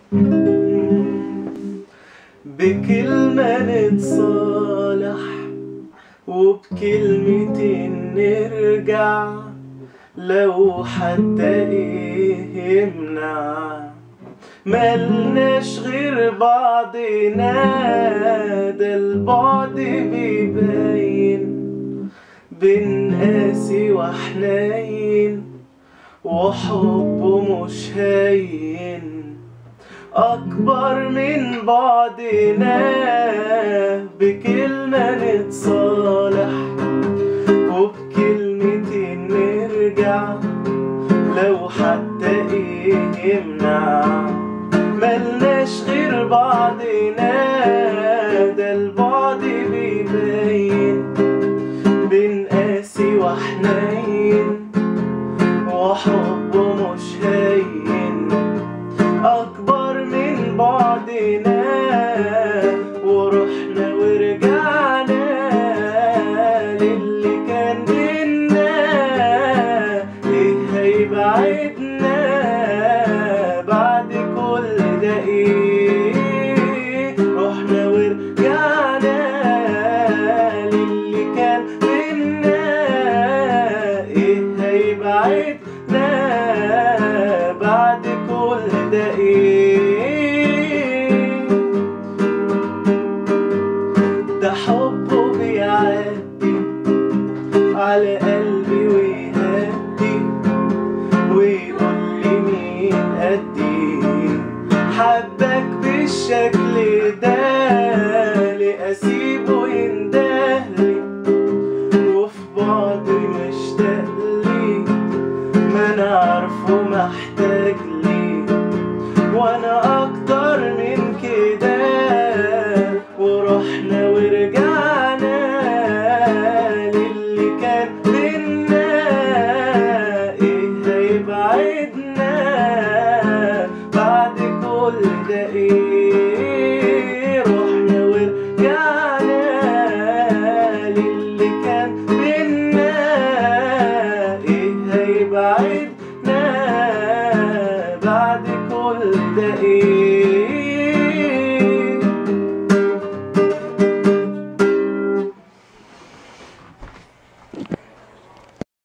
بكلمة نتصالح وبكلمتين نرجع لو حتى ايه يمنع ملناش غير بعضنا ده البعد بيبين بين قاسي وحنين وحبه مش هين أكبر من بعدنا بكلمة نتصالح وبكلمتين نرجع لو حتى ايه يمنع ملناش غير بعضنا ده البعد بيبين بين قاسي وحنين وحبه مش هين أكبر من بعدنا ورحنا ورجعنا للي كان بينا إيه هيبعدنا بعد كل ده إيه رحنا ورجعنا للي كان بينا إيه هيبعدنا بعد كل ده إيه ده حبه بيعدي على قلبي ويهدي ويقول لي مين قدي حبك بالشكل ده لأسيبه يندهلي وفي بعضي مشتاق لي ما انا عارفه محتاج لي وانا اكتر من كده ورحنا ورجعنا للي كان بينا ايه هيبعدنا بعد كل ده ايه رحنا ورجعنا للي كان بينا ايه هيبعدنا بعد كل ده ايه